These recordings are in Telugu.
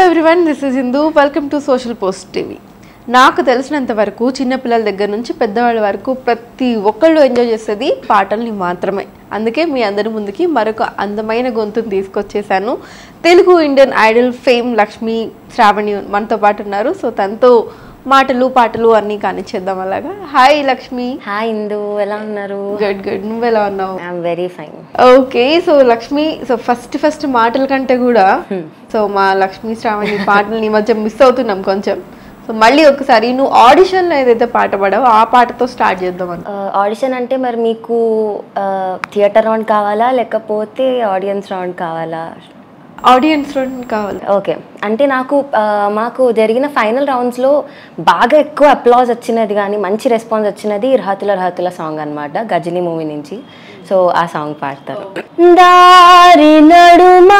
Everyone this is Hindu welcome to social post TV నాకు తెలిసినంత వరకు చిన్నపిల్లల దగ్గర నుంచి పెద్దవాళ్ళ వరకు ప్రతి ఒక్కళ్ళు ఎంజాయ్ చేసేది పాటల్ని మాత్రమే అందుకే మీ అందరి ముందుకి మరొక అందమైన గొంతుని తీసుకొచ్చేసాను Telugu Indian idol fame Lakshmi Sravani మనతో పాటు ఉన్నారు సో తనతో మాటలు పాటలు అన్నీ కానిచ్చేద్దాం అలాగా హాయ్ లక్ష్మి హాయ్ ఇందు ఎలా ఉన్నారు గుడ్ గుడ్ నువ్వు ఎలా ఉన్నావు I'm very fine okay so Lakshmi so first first మాటల కంటే కూడా సో మా లక్ష్మి శ్రావణి పాటలు ఈ మధ్య మిస్ అవుతున్నాం కొంచెం సో మళ్ళీ ఒకసారి నువ్వు ఆడిషన్లో ఏదైతే పాట పాడావో ఆ పాటతో స్టార్ట్ చేద్దాం అని ఆడిషన్ అంటే మరి మీకు థియేటర్ రౌండ్ కావాలా లేకపోతే ఆడియన్స్ రౌండ్ కావాలా ఆడియన్స్ కావాలి ఓకే అంటే నాకు ఆ, మాకు జరిగిన ఫైనల్ రౌండ్స్లో బాగా ఎక్కువ అప్లాజ్ వచ్చినది కానీ మంచి రెస్పాన్స్ వచ్చినది రహతుల రహతుల సాంగ్ అన్నమాట గజని మూవీ నుంచి సో ఆ సాంగ్ పాడతారు దారి నడుమా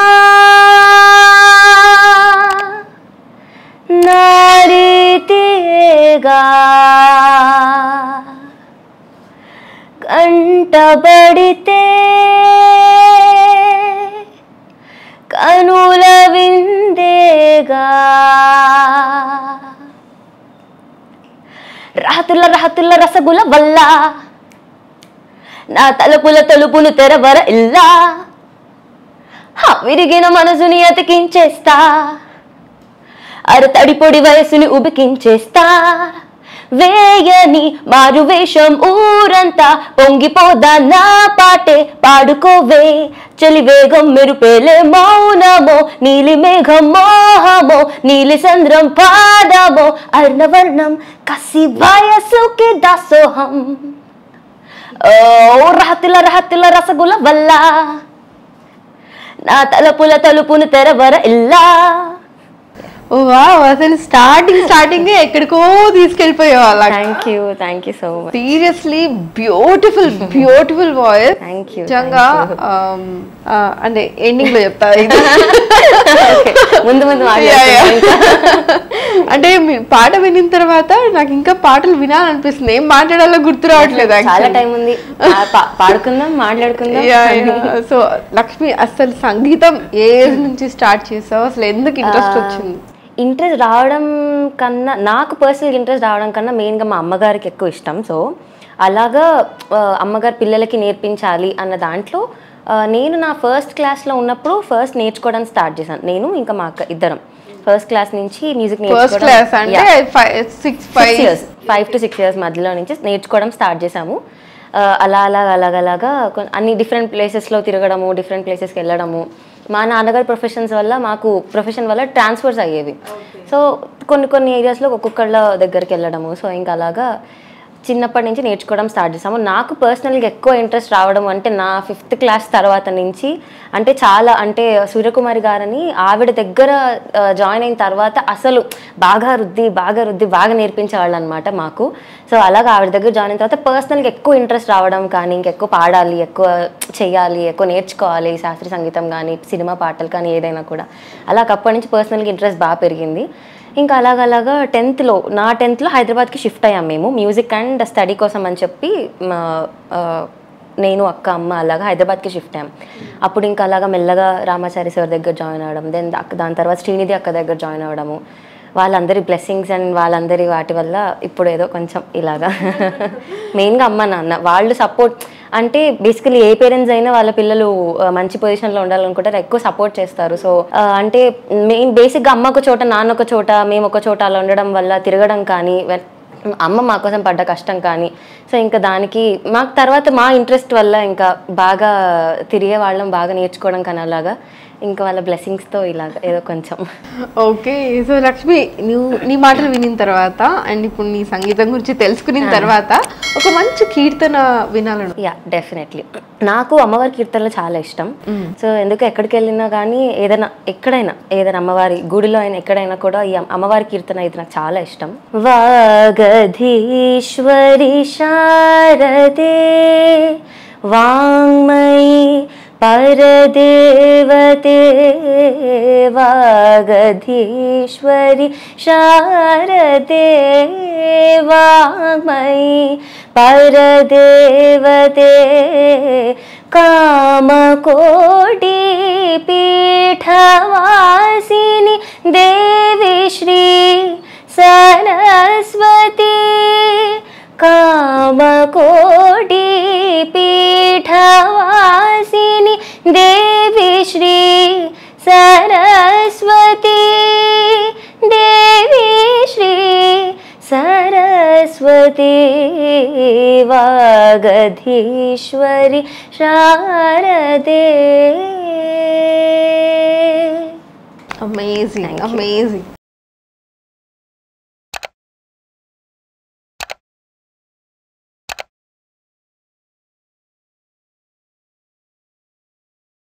నారీతిగా కంటబడితే కనుల విందేగా రాతుల రాతుల రసగుల వల్ల నా తలుపుల తలుపులు తెరవర ఇల్లా హా, విరిగిన మనసుని అతికించేస్తా అరు తడిపొడి వయసుని ఉబికించేస్తా వేయని మారు వేషం ఊరంతా పొంగిపోదా నా పాటే పాడుకోవే చలి వేగం మెరుపేలే మౌనమో నీలి మేఘం మోహమో నీలి సంద్రం పాదమో అర్ణవర్ణం కసి వయసుకి దాసోహం ఓ రహతుల రహతుల రసగుల వల్ల నా తలుపుల తలుపును తెరవర ఇల్లా ఓ వా అసలు స్టార్టింగ్ స్టార్టింగ్ ఎక్కడికో తీసుకెళ్ళిపోయావు అలా thank you thank you so much seriously beautiful beautiful voice thank you నిజంగా ఆమ్, ఆ, అంటే ఎండింగ్ లో చెప్తా ఇది. ముందు ముందు Yeah, yeah. మాట్లాడుతున్నాం అంటే మీ పాట వినిన తర్వాత నాకు ఇంకా పాటలు వినాలనిపిస్తుంది ఏం మాట్లాడాలో గుర్తు రావట్లేదు చాలా actually. టైం ఉంది పా- పా- పాడుకుందాం మాట్లాడుకుందాం Yeah, yeah. సో లక్ష్మి అసలు సంగీతం ఏ ఏజ్ నుంచి స్టార్ట్ చేసావు అసలు ఎందుకు ఇంట్రెస్ట్ వచ్చింది ఇంట్రెస్ట్ రావడం కన్నా నాకు పర్సనల్ ఇంట్రెస్ట్ రావడం కన్నా మెయిన్గా మా అమ్మగారికి ఎక్కువ ఇష్టం సో అలాగా ఆ, అమ్మగారు పిల్లలకి నేర్పించాలి అన్న దాంట్లో ఆ, నేను నా ఫస్ట్ క్లాస్లో ఉన్నప్పుడు ఫస్ట్ నేర్చుకోవడం స్టార్ట్ చేశాను నేను ఇంకా మా అక్క ఇద్దరం ఫస్ట్ క్లాస్ నుంచి మ్యూజిక్ ఫస్ట్ క్లాస్ అంటే six six five years five to six years మధ్యలో నుంచి నేర్చుకోవడం స్టార్ట్ చేసాము ఆ, అలా అలా అలాగలాగా కొన్- అన్ని డిఫరెంట్ ప్లేసెస్లో తిరగడము డిఫరెంట్ ప్లేసెస్కి వెళ్ళడము మా నాన్నగారి ప్రొఫెషన్స్ వల్ల మాకు ప్రొఫెషన్ వల్ల ట్రాన్స్ఫర్స్ అయ్యేవి సో కొన్ని కొన్ని ఏరియాస్లో ఒక్కొక్కళ్ళ దగ్గరికి వెళ్ళడము సో ఇంకా అలాగా చిన్నప్పటి నుంచి నేర్చుకోవడం స్టార్ట్ చేసాము నాకు పర్సనల్గా ఎక్కువ ఇంట్రెస్ట్ రావడం అంటే నా ఫిఫ్త్ క్లాస్ తర్వాత నుంచి అంటే చాలా అంటే సూర్యకుమారి గారని ఆవిడ దగ్గర జాయిన్ అయిన తర్వాత అసలు బాగా రుద్ది బాగా రుద్ది బాగా నేర్పించేవాళ్ళు అనమాట మాకు సో అలాగా ఆవిడ దగ్గర జాయిన్ అయిన తర్వాత పర్సనల్గా ఎక్కువ ఇంట్రెస్ట్ రావడం కానీ ఇంకెక్కువ పాడాలి ఎక్కువ చేయాలి ఎక్కువ నేర్చుకోవాలి శాస్త్రీయ సంగీతం కానీ సినిమా పాటలు కానీ ఏదైనా కూడా అలా అప్పటి నుంచి పర్సనల్గా ఇంట్రెస్ట్ బాగా పెరిగింది ఇంకా అలాగలాగా టెన్త్లో నా టెన్త్లో హైదరాబాద్కి షిఫ్ట్ అయ్యాం మేము మ్యూజిక్ అండ్ స్టడీ కోసం అని చెప్పి మా, ఆ, నేను అక్క అమ్మ అలాగా హైదరాబాద్కి షిఫ్ట్ అయ్యాం అప్పుడు ఇంకా అలాగా మెల్లగా రామాచారి సార్ దగ్గర జాయిన్ అవ్వడం దెన్ దాని తర్వాత శ్రీనిధి అక్క దగ్గర జాయిన్ అవ్వడము వాళ్ళందరి బ్లెస్సింగ్స్ అండ్ వాళ్ళందరి వాటి వల్ల ఇప్పుడు ఏదో కొంచెం ఇలాగా మెయిన్గా అమ్మ నాన్న వాళ్ళు సపోర్ట్ అంటే బేసికలీ ఏ పేరెంట్స్ అయినా వాళ్ళ పిల్లలు ఆ, మంచి పొజిషన్లో ఉండాలనుకుంటారు ఎక్కువ సపోర్ట్ చేస్తారు సో ఆ, అంటే మెయిన్ బేసిక్గా అమ్మ ఒక చోట నాన్న ఒక చోట మేము ఒక చోట అలా ఉండడం వల్ల తిరగడం కానీ వె- అమ్మ మా కోసం పడ్డ కష్టం కానీ సో ఇంకా దానికి మాకు తర్వాత మా ఇంట్రెస్ట్ వల్ల ఇంకా బాగా తిరిగే వాళ్ళం బాగా నేర్చుకోవడం కానీ అలాగా ఇంకా వాళ్ళ బ్లెస్సింగ్స్తో ఇలాగ ఏదో కొంచెం ఓకే సో లక్ష్మి నువ్వు నీ మాటలు వినిన తర్వాత అండ్ ఇప్పుడు నీ సంగీతం గురించి తెలుసుకున్న తర్వాత ఒక మంచి కీర్తన వినాలను యా డెఫినెట్లీ నాకు అమ్మవారి కీర్తనలు చాలా ఇష్టం సో ఎందుకు ఎక్కడికి వెళ్ళినా కానీ ఏదైనా ఎక్కడైనా ఏదైనా అమ్మవారి గుడిలో అయినా ఎక్కడైనా కూడా ఈ అమ్మ- అమ్మవారి కీర్తన ఇది నాకు చాలా ఇష్టం వాగధీశ్వరి శారదే వాంగ్మయి పరదేవతే వాగధీశ్వరి శారదే వాగ్మయి పరదేవతే కామకోటి పీఠవాసిని దేవి సరస్వతి వాగధీశ్వరి శారదే అమేజింగ్ అమేజింగ్